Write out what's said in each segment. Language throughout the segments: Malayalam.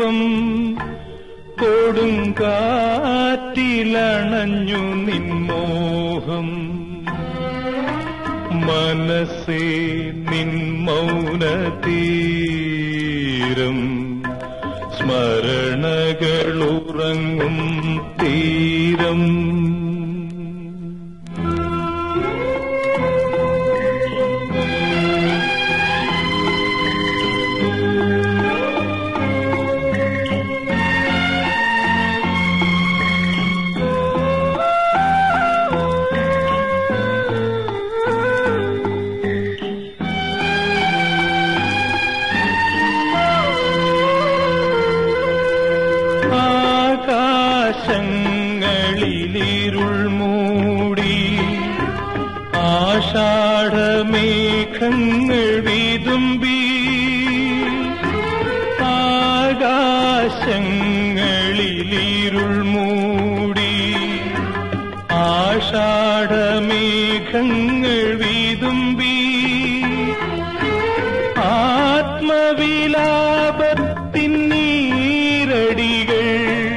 ദീപം കൊടുങ്കാറ്റിലണഞ്ഞു നിൻമോഹം മനസ്സേ നിൻ മൗനതീരം സ്മരണകളുറങ്ങും തീരം ആകാശങ്ങളിലിരുൾ മൂടി ആഷാഢമേഘങ്ങൾ വിതുമ്പി ആകാശങ്ങളിലിരുൾ മൂടി ആഷാഢമേഘങ്ങൾ വിതുമ്പി ആത്മവിലാപത്തിൻ നീരടികൾ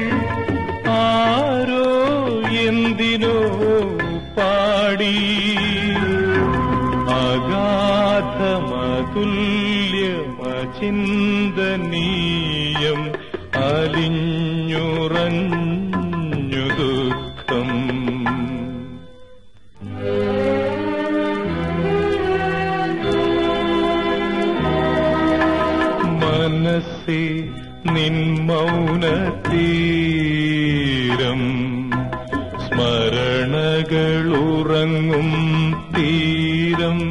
ആരോ എന്തിനോ പാടി അഗാധമതുല്യമചിന്തനീയം അലിഞ്ഞുറഞ്ഞു ദുഃഖം മനസ്സേ നിൻ മൗനതീരം സ്മരണകളുറങ്ങും തീരം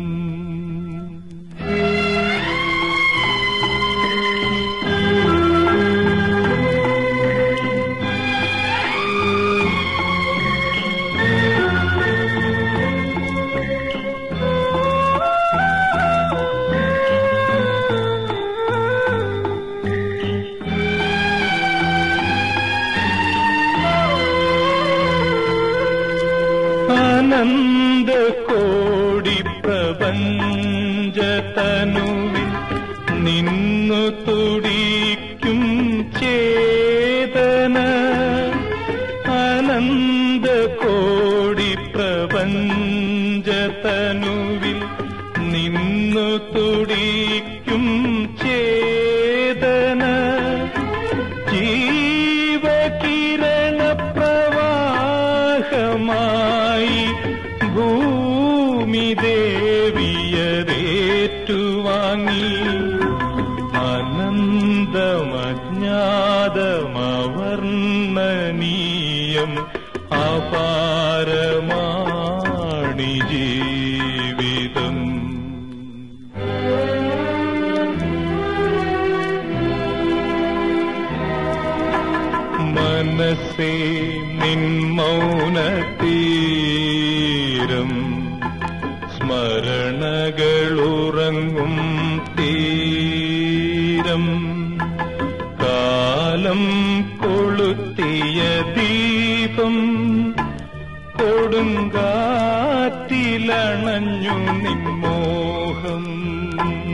അനന്ത കോടി പ്രപഞ്ചതനുവിൽ നിന്നു തുടിക്കും ചേതന അനന്ത കോടി പ്രപഞ്ചതനുവിൽ നിന്നു തുടിക്കും ചേതന ജീവകിരണ പ്രവാഹമായി ഭൂമി ദേവിയതേറ്റുവാങ്ങി അനന്തമജ്ഞാതമവർണ്ണനീയം അപാരമാണി ജീവിതം മനസ്സേ നിൻ മൗനതീരം സ്മരണകളുറങ്ങും തീരം കാലം കൊളുത്തിയ ദീപം കൊടുങ്കാറ്റിലണഞ്ഞു നിൻമോഹം